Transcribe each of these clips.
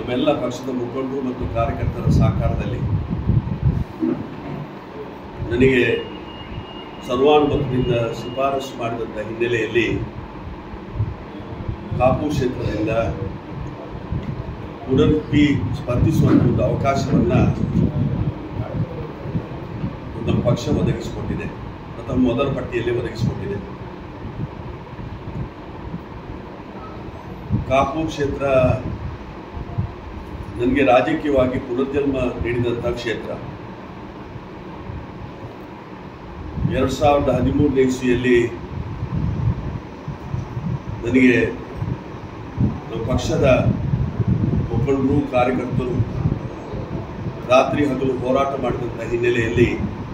ನಮ್ಮೆಲ್ಲ ಪಕ್ಷದ ಮುಖಂಡರು ಮತ್ತು ಕಾರ್ಯಕರ್ತರ ಸಹಕಾರದಲ್ಲಿ ನನಗೆ ಸರ್ವಾನುಮತದಿಂದ ಶಿಫಾರಸು ಮಾಡಿದಂಥ ಹಿನ್ನೆಲೆಯಲ್ಲಿ ಕಾಪು ಕ್ಷೇತ್ರದಿಂದ ಪುನರುತ್ತಿ ಸ್ಪರ್ಧಿಸುವಂಥ ಒಂದು ಅವಕಾಶವನ್ನು ನಮ್ಮ ಪಕ್ಷ ಒದಗಿಸಿಕೊಟ್ಟಿದೆ ಪ್ರಥಮ ಮೊದಲ ಪಟ್ಟಿಯಲ್ಲಿ ಒದಗಿಸಿಕೊಟ್ಟಿದೆ ಕಾಪು ಕ್ಷೇತ್ರ ನನಗೆ ರಾಜಕೀಯವಾಗಿ ಪುನರ್ಜನ್ಮ ನೀಡಿದಂಥ ಕ್ಷೇತ್ರ ಎರಡು ಸಾವಿರದ ಹದಿಮೂರನೇ ಇಸ್ವಿಯಲ್ಲಿ ನನಗೆ ನಮ್ಮ ಪಕ್ಷದ ಮುಖಂಡರು ಕಾರ್ಯಕರ್ತರು ರಾತ್ರಿ ಹಗಲು ಹೋರಾಟ ಮಾಡಿದಂಥ ಹಿನ್ನೆಲೆಯಲ್ಲಿ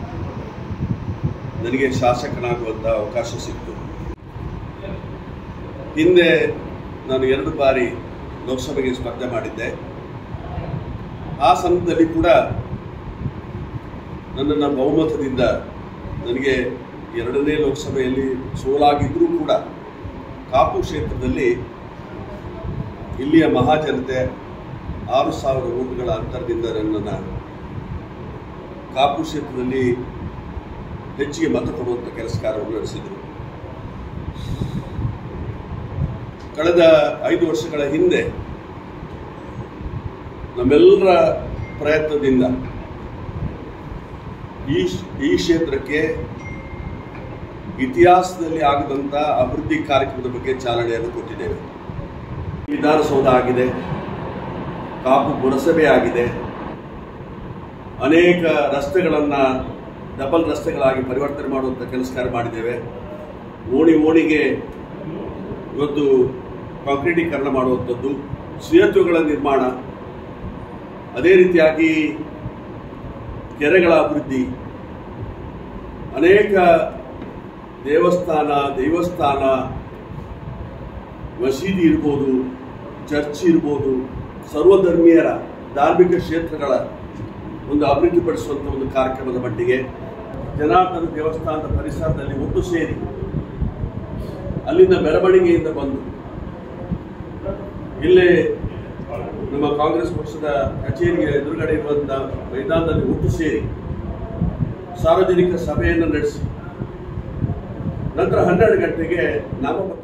ನನಗೆ ಶಾಸಕನಾಗುವಂಥ ಅವಕಾಶ ಸಿಕ್ತು ಹಿಂದೆ ನಾನು ಎರಡು ಬಾರಿ ಲೋಕಸಭೆಗೆ ಸ್ಪರ್ಧೆ ಮಾಡಿದ್ದೆ ಆ ಸಂದರ್ಭದಲ್ಲಿ ಕೂಡ ನನ್ನನ್ನು ಬಹುಮತದಿಂದ ನನಗೆ ಎರಡನೇ ಲೋಕಸಭೆಯಲ್ಲಿ ಸೋಲಾಗಿದ್ದರೂ ಕೂಡ ಕಾಪು ಕ್ಷೇತ್ರದಲ್ಲಿ ಇಲ್ಲಿಯ ಮಹಾಜನತೆ ಆರು ಸಾವಿರ ಓಟುಗಳ ಅಂತರದಿಂದ ನನ್ನನ್ನು ಕಾಪು ಕ್ಷೇತ್ರದಲ್ಲಿ ಹೆಚ್ಚಿಗೆ ಮತ ಕೊಡುವಂಥ ಕೆಲಸ ಕಾರ್ಯವನ್ನು ನಡೆಸಿದರು ಕಳೆದ ಐದು ವರ್ಷಗಳ ಹಿಂದೆ ನಮ್ಮೆಲ್ಲರ ಪ್ರಯತ್ನದಿಂದ ಈ ಈ ಕ್ಷೇತ್ರಕ್ಕೆ ಇತಿಹಾಸದಲ್ಲಿ ಆಗದಂಥ ಅಭಿವೃದ್ಧಿ ಕಾರ್ಯಕ್ರಮದ ಬಗ್ಗೆ ಚಾಲನೆಯನ್ನು ಕೊಟ್ಟಿದ್ದೇವೆ ವಿಧಾನಸೌಧ ಆಗಿದೆ ಕಾಪು ಪುರಸಭೆ ಆಗಿದೆ ಅನೇಕ ರಸ್ತೆಗಳನ್ನು ಡಬಲ್ ರಸ್ತೆಗಳಾಗಿ ಪರಿವರ್ತನೆ ಮಾಡುವಂಥ ಕೆಲಸ ಕಾರ್ಯ ಮಾಡಿದ್ದೇವೆ ಓಣಿ ಓಣಿಗೆ ಇವತ್ತು ಕಾಂಕ್ರೀಟೀಕರಣ ಮಾಡುವಂಥದ್ದು ಸೇತುವೆಗಳ ನಿರ್ಮಾಣ ಅದೇ ರೀತಿಯಾಗಿ ಕೆರೆಗಳ ಅಭಿವೃದ್ಧಿ ಅನೇಕ ದೇವಸ್ಥಾನ ದೈವಸ್ಥಾನ ಮಸೀದಿ ಇರ್ಬೋದು ಚರ್ಚ್ ಇರ್ಬೋದು ಸರ್ವಧರ್ಮೀಯರ ಧಾರ್ಮಿಕ ಕ್ಷೇತ್ರಗಳ ಒಂದು ಅಭಿವೃದ್ಧಿಪಡಿಸುವಂಥ ಒಂದು ಕಾರ್ಯಕ್ರಮದ ಮಟ್ಟಿಗೆ ಜನಾರ್ದನ ದೇವಸ್ಥಾನದ ಪರಿಸರದಲ್ಲಿ ಒಟ್ಟು ಸೇರಿ ಅಲ್ಲಿಂದ ಮೆರವಣಿಗೆಯಿಂದ ಬಂದು ಇಲ್ಲೇ ನಮ್ಮ ಕಾಂಗ್ರೆಸ್ ಪಕ್ಷದ ಕಚೇರಿಗೆ ಎದುರುಗಡೆ ಇರುವಂಥ ಮೈದಾನದಲ್ಲಿ ಒಟ್ಟು ಸೇರಿ ಸಾರ್ವಜನಿಕ ಸಭೆಯನ್ನು ನಡೆಸಿ ನಂತರ ಹನ್ನೆರಡು ಗಂಟೆಗೆ ನಾಮಪತ್ರ